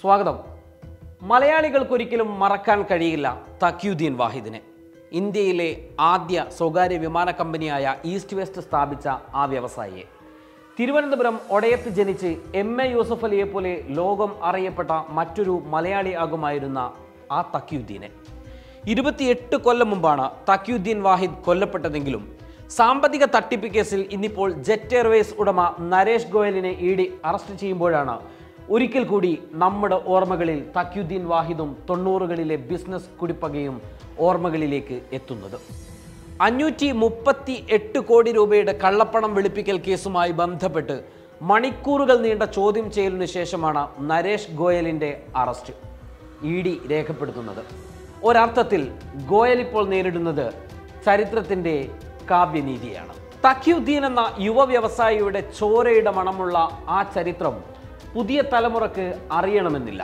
സ്വാഗതം മലയാളികൾക്കൊരിക്കലും മറക്കാൻ കഴിയില്ല തക്യുദ്ദീൻ വാഹിദിനെ ഇന്ത്യയിലെ ആദ്യ സ്വകാര്യ വിമാന കമ്പനിയായ ഈസ്റ്റ് വെസ്റ്റ് സ്ഥാപിച്ച ആ വ്യവസായിയെ തിരുവനന്തപുരം ഒടയത്ത് ജനിച്ച് എം എ യൂസഫ് അലിയെ പോലെ ലോകം അറിയപ്പെട്ട മറ്റൊരു മലയാളി ആകുമായിരുന്ന ആ തക്യുദ്ദീനെ ഇരുപത്തിയെട്ട് കൊല്ലം മുമ്പാണ് തക്യുദ്ദീൻ വാഹിദ് കൊല്ലപ്പെട്ടതെങ്കിലും സാമ്പത്തിക തട്ടിപ്പ് കേസിൽ ഇന്നിപ്പോൾ ജെറ്റ് എയർവേസ് ഉടമ നരേഷ് ഗോയലിനെ ഇ ഡി അറസ്റ്റ് ചെയ്യുമ്പോഴാണ് ഒരിക്കൽ കൂടി നമ്മുടെ ഓർമ്മകളിൽ തക്യുദ്ദീൻ വാഹിദും തൊണ്ണൂറുകളിലെ ബിസിനസ് കുടിപ്പകയും ഓർമ്മകളിലേക്ക് എത്തുന്നത് അഞ്ഞൂറ്റി മുപ്പത്തി എട്ട് കോടി രൂപയുടെ കള്ളപ്പണം വെളുപ്പിക്കൽ കേസുമായി ബന്ധപ്പെട്ട് മണിക്കൂറുകൾ നീണ്ട ചോദ്യം ചെയ്യലിനു ശേഷമാണ് നരേഷ് ഗോയലിന്റെ അറസ്റ്റ് ഇ ഡി രേഖപ്പെടുത്തുന്നത് ഒരർത്ഥത്തിൽ ഗോയൽ ഇപ്പോൾ നേരിടുന്നത് ചരിത്രത്തിന്റെ കാവ്യനീതിയാണ് തക്യുദ്ദീൻ എന്ന യുവ വ്യവസായിയുടെ ചോരയുടെ മണമുള്ള ആ ചരിത്രം പുതിയ തലമുറക്ക് അറിയണമെന്നില്ല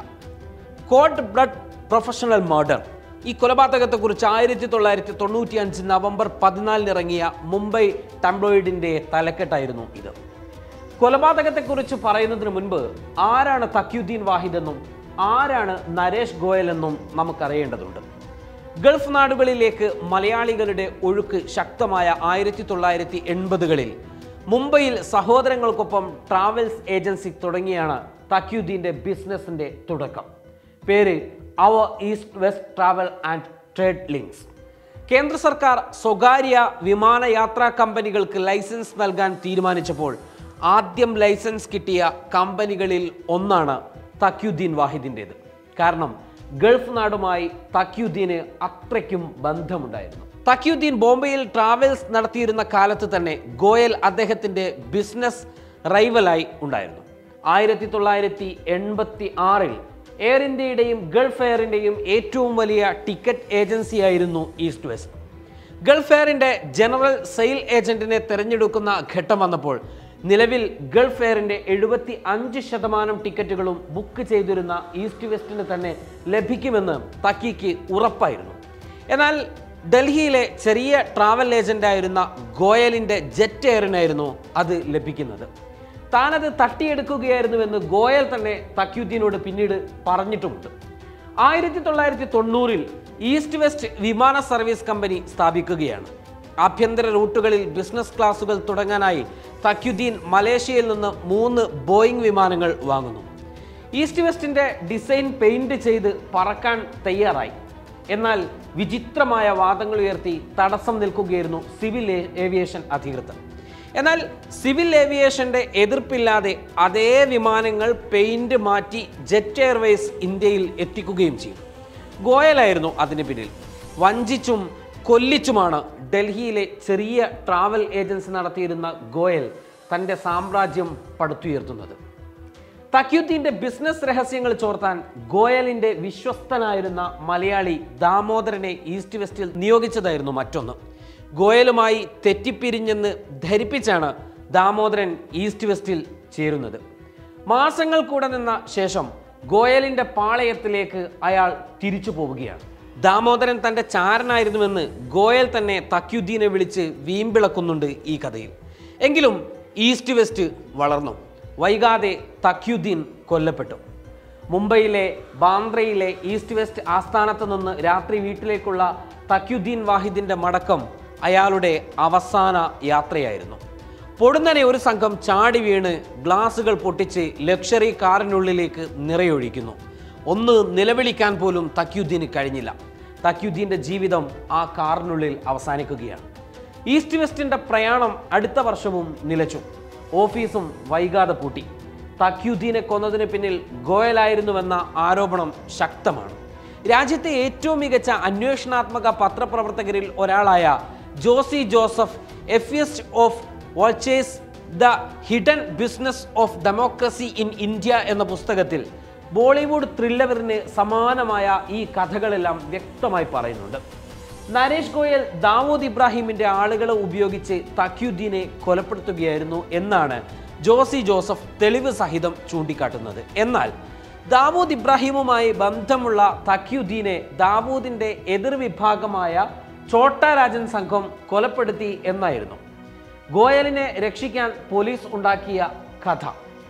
കോഡ് ബ്ലഡ് പ്രൊഫഷണൽ മർഡർ ഈ കൊലപാതകത്തെക്കുറിച്ച് ആയിരത്തി തൊള്ളായിരത്തി തൊണ്ണൂറ്റി അഞ്ച് നവംബർ പതിനാലിന് ഇറങ്ങിയ മുംബൈ ടംബ്ലോയിഡിന്റെ തലക്കെട്ടായിരുന്നു ഇത് കൊലപാതകത്തെക്കുറിച്ച് പറയുന്നതിന് മുൻപ് ആരാണ് തക്യുദ്ദീൻ വാഹിദ് എന്നും ആരാണ് നരേഷ് ഗോയൽ എന്നും നമുക്കറിയേണ്ടതുണ്ട് ഗൾഫ് നാടുകളിലേക്ക് മലയാളികളുടെ ഒഴുക്ക് ശക്തമായ ആയിരത്തി തൊള്ളായിരത്തി എൺപതുകളിൽ മുംബൈയിൽ സഹോദരങ്ങൾക്കൊപ്പം ട്രാവൽസ് ഏജൻസി തുടങ്ങിയാണ് തക്യുദ്ദീൻ്റെ ബിസിനസിന്റെ തുടക്കം പേര് അവർ East West travel and trade links കേന്ദ്ര സർക്കാർ സ്വകാര്യ വിമാനയാത്രാ കമ്പനികൾക്ക് ലൈസൻസ് നൽകാൻ തീരുമാനിച്ചപ്പോൾ ആദ്യം ലൈസൻസ് കിട്ടിയ കമ്പനികളിൽ ഒന്നാണ് തക്യുദ്ദീൻ വാഹിദിൻ്റേത് കാരണം ഗൾഫ് നാടുമായി തക്യുദ്ദീന് അത്രയ്ക്കും ബന്ധമുണ്ടായിരുന്നു തക്യുദ്ദീൻ ബോംബെയിൽ ട്രാവൽസ് നടത്തിയിരുന്ന കാലത്ത് തന്നെ ഗോയൽ അദ്ദേഹത്തിൻ്റെ ബിസിനസ് റൈവലായി ഉണ്ടായിരുന്നു ആയിരത്തി തൊള്ളായിരത്തി എൺപത്തി ആറിൽ എയർ ഇന്ത്യയുടെയും ഗൾഫ് എയറിൻ്റെയും ഏറ്റവും വലിയ ടിക്കറ്റ് ഏജൻസിയായിരുന്നു ഈസ്റ്റ് വെസ്റ്റ് ഗൾഫ് എയറിൻ്റെ ജനറൽ സെയിൽ ഏജന്റിനെ തിരഞ്ഞെടുക്കുന്ന ഘട്ടം വന്നപ്പോൾ നിലവിൽ ഗൾഫ് എയറിൻ്റെ എഴുപത്തി അഞ്ച് ശതമാനം ടിക്കറ്റുകളും ബുക്ക് ചെയ്തിരുന്ന ഈസ്റ്റ് വെസ്റ്റിന് തന്നെ ലഭിക്കുമെന്ന് തക്കിക്ക് ഉറപ്പായിരുന്നു എന്നാൽ ഡൽഹിയിലെ ചെറിയ ട്രാവൽ ഏജന്റായിരുന്ന ഗോയലിൻ്റെ ജെറ്റ് എയറിനായിരുന്നു അത് ലഭിക്കുന്നത് താനത് തട്ടിയെടുക്കുകയായിരുന്നുവെന്ന് ഗോയൽ തന്നെ തക്യുദ്ദീനോട് പിന്നീട് പറഞ്ഞിട്ടുമുണ്ട് ആയിരത്തി തൊള്ളായിരത്തി തൊണ്ണൂറിൽ ഈസ്റ്റ് വെസ്റ്റ് വിമാന സർവീസ് കമ്പനി സ്ഥാപിക്കുകയാണ് ആഭ്യന്തര റൂട്ടുകളിൽ ബിസിനസ് ക്ലാസുകൾ തുടങ്ങാനായി തക്യുദ്ദീൻ മലേഷ്യയിൽ നിന്ന് മൂന്ന് ബോയിങ് വിമാനങ്ങൾ വാങ്ങുന്നു ഈസ്റ്റ് വെസ്റ്റിന്റെ ഡിസൈൻ പെയിന്റ് ചെയ്ത് പറക്കാൻ തയ്യാറായി എന്നാൽ വിചിത്രമായ വാദങ്ങൾ ഉയർത്തി തടസ്സം നിൽക്കുകയായിരുന്നു സിവിൽ ഏ- ഏവിയേഷൻ അധികൃതർ എന്നാൽ സിവിൽ ഏവിയേഷന്റെ എതിർപ്പില്ലാതെ അതേ വിമാനങ്ങൾ പെയിന്റ് മാറ്റി ജെറ്റ് എയർവേസ് ഇന്ത്യയിൽ എത്തിക്കുകയും ചെയ്തു ഗോയലായിരുന്നു അതിന് പിന്നിൽ വഞ്ചിച്ചും കൊല്ലിച്ചുമാണ് ഡൽഹിയിലെ ചെറിയ ട്രാവൽ ഏജൻസി നടത്തിയിരുന്ന ഗോയൽ തൻ്റെ സാമ്രാജ്യം പടുത്തുയർത്തുന്നത് തക്യുദ്ദീന്റെ ബിസിനസ് രഹസ്യങ്ങൾ ചോർത്താൻ ഗോയലിന്റെ വിശ്വസ്തനായിരുന്ന മലയാളി ദാമോദരനെ ഈസ്റ്റ് വെസ്റ്റിൽ നിയോഗിച്ചതായിരുന്നു മറ്റൊന്ന് ഗോയലുമായി തെറ്റിപ്പിരിഞ്ഞെന്ന് ധരിപ്പിച്ചാണ് ദാമോദരൻ ഈസ്റ്റ് വെസ്റ്റിൽ ചേരുന്നത് മാസങ്ങൾ കൂടെ നിന്ന ശേഷം ഗോയലിന്റെ പാളയത്തിലേക്ക് അയാൾ തിരിച്ചു പോവുകയാണ് ദാമോദരൻ തന്റെ ചാരനായിരുന്നുവെന്ന് ഗോയൽ തന്നെ തക്യുദ്ദീനെ വിളിച്ച് വീമ്പിളക്കുന്നുണ്ട് ഈ കഥയിൽ എങ്കിലും ഈസ്റ്റ് വെസ്റ്റ് വളർന്നു വൈകാതെ തക്യുദ്ദീൻ കൊല്ലപ്പെട്ടു മുംബൈയിലെ ബാന്ദ്രയിലെ ഈസ്റ്റ് വെസ്റ്റ് ആസ്ഥാനത്ത് നിന്ന് രാത്രി വീട്ടിലേക്കുള്ള തക്യുദ്ദീൻ വാഹിദിന്റെ മടക്കം അയാളുടെ അവസാന യാത്രയായിരുന്നു പൊടുന്നനെ ഒരു സംഘം ചാടി വീണ് ഗ്ലാസുകൾ പൊട്ടിച്ച് ലക്ഷറി കാറിനുള്ളിലേക്ക് നിറയൊഴിക്കുന്നു ഒന്ന് നിലവിളിക്കാൻ പോലും തക്യുദ്ദീന് കഴിഞ്ഞില്ല തക്യുദ്ദീന്റെ ജീവിതം ആ കാറിനുള്ളിൽ അവസാനിക്കുകയാണ് ഈസ്റ്റ് വെസ്റ്റിന്റെ പ്രയാണം അടുത്ത വർഷവും നിലച്ചു ഓഫീസും വൈകാതെ പൂട്ടി തക്യുദ്ദീനെ കൊന്നതിന് പിന്നിൽ ഗോയലായിരുന്നുവെന്ന ആരോപണം ശക്തമാണ് രാജ്യത്തെ ഏറ്റവും മികച്ച അന്വേഷണാത്മക പത്രപ്രവർത്തകരിൽ ഒരാളായ Josy Joseph feast of vultures the hidden business of democracy in India എന്ന പുസ്തകത്തിൽ ബോളിവുഡ് ത്രില്ലറിന് സമാനമായ ഈ കഥകളെല്ലാം വ്യക്തമായി പറയുന്നുണ്ട് നരേഷ് ഗോയൽ ദാവൂദ് ഇബ്രാഹിമിന്റെ ആളുകളെ ഉപയോഗിച്ച് തക്യുദ്ദീനെ കൊലപ്പെടുത്തുകയായിരുന്നു എന്നാണ് ജോസി ജോസഫ് തെളിവ് സഹിതം ചൂണ്ടിക്കാട്ടുന്നത് എന്നാൽ ദാവൂദ് ഇബ്രാഹിമുമായി ബന്ധമുള്ള തക്യുദ്ദീനെ ദാവൂദിന്റെ എതിർവിഭാഗമായ ചോട്ട രാജൻ സംഘം കൊലപ്പെടുത്തി എന്നായിരുന്നു ഗോയലിനെ രക്ഷിക്കാൻ പോലീസ് ഉണ്ടാക്കിയ കഥ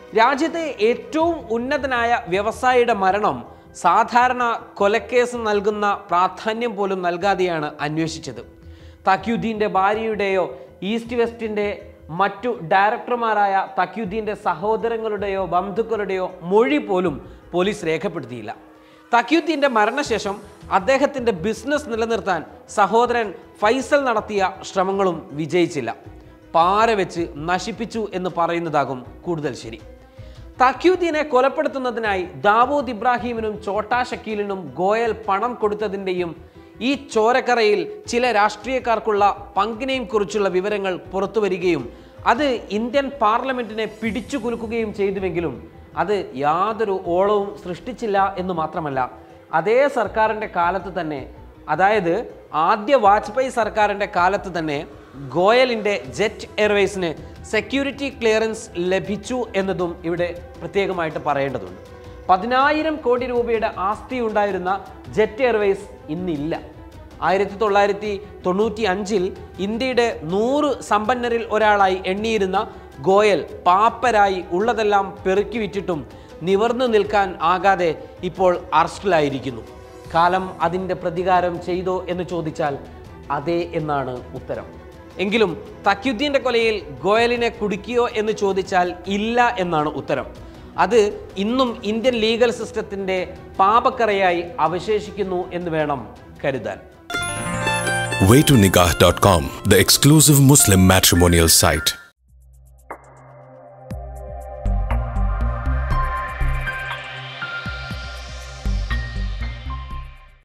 രാജ്യത്തെ ഏറ്റവും ഉന്നതനായ വ്യവസായിയുടെ മരണം സാധാരണ കൊലക്കേസ് നൽകുന്ന പ്രാധാന്യം പോലും നൽകാതെയാണ് അന്വേഷിച്ചത് തക്യുദ്ദീൻ്റെ ഭാര്യയുടെയോ ഈസ്റ്റ് വെസ്റ്റിൻ്റെ മറ്റു ഡയറക്ടർമാരായ തക്യുദ്ദീൻ്റെ സഹോദരങ്ങളുടെയോ ബന്ധുക്കളുടെയോ മൊഴി പോലും പോലീസ് രേഖപ്പെടുത്തിയില്ല തക്യുദ്ദീൻ്റെ മരണശേഷം അദ്ദേഹത്തിൻ്റെ ബിസിനസ് നിലനിർത്താൻ സഹോദരൻ ഫൈസൽ നടത്തിയ ശ്രമങ്ങളും വിജയിച്ചില്ല പാര വെച്ച് നശിപ്പിച്ചു എന്ന് പറയുന്നതാകും കൂടുതൽ ശരി തക്യുദ്ദീനെ കൊലപ്പെടുത്തുന്നതിനായി ദാവൂദ് ഇബ്രാഹിമിനും ചോട്ടാ ഷക്കീലിനും ഗോയൽ പണം കൊടുത്തതിൻ്റെയും ഈ ചോരക്കറയിൽ ചില രാഷ്ട്രീയക്കാർക്കുള്ള പങ്കിനെയും കുറിച്ചുള്ള വിവരങ്ങൾ പുറത്തു വരികയും അത് ഇന്ത്യൻ പാർലമെന്റിനെ പിടിച്ചു കുലുക്കുകയും ചെയ്തുവെങ്കിലും അത് യാതൊരു ഓളവും സൃഷ്ടിച്ചില്ല എന്ന് മാത്രമല്ല അതേ സർക്കാരിൻ്റെ കാലത്ത് തന്നെ അതായത് ആദ്യ വാജ്പേയി സർക്കാരിൻ്റെ കാലത്ത് തന്നെ ഗോയലിൻ്റെ ജെറ്റ് എയർവേസിന് സെക്യൂരിറ്റി ക്ലിയറൻസ് ലഭിച്ചു എന്നതും ഇവിടെ പ്രത്യേകമായിട്ട് പറയേണ്ടതുണ്ട് പതിനായിരം കോടി രൂപയുടെ ആസ്തി ഉണ്ടായിരുന്ന ജെറ്റ് എയർവേസ് ഇന്നില്ല ആയിരത്തി തൊള്ളായിരത്തി തൊണ്ണൂറ്റി അഞ്ചിൽ ഇന്ത്യയുടെ നൂറ് സമ്പന്നരിൽ ഒരാളായി എണ്ണിയിരുന്ന ഗോയൽ പാപ്പരായി ഉള്ളതെല്ലാം പെറുക്കി വിറ്റിട്ടും നിവർന്നു നിൽക്കാൻ ആകാതെ ഇപ്പോൾ അറസ്റ്റിലായിരിക്കുന്നു കാലം അതിൻ്റെ പ്രതികാരം ചെയ്തോ എന്ന് ചോദിച്ചാൽ അതെ എന്നാണ് ഉത്തരം എങ്കിലും തക്യുദ്ദീൻ്റെ കൊലയിൽ ഗോയലിനെ കുടുക്കിയോ എന്ന് ചോദിച്ചാൽ ഇല്ല എന്നാണ് ഉത്തരം അത് ഇന്നും ഇന്ത്യൻ ലീഗൽ സിസ്റ്റത്തിൻ്റെ പാപക്കറയായി അവശേഷിക്കുന്നു എന്ന് വേണം കരുതാൻ waytonikah.com, the exclusive Muslim matrimonial site.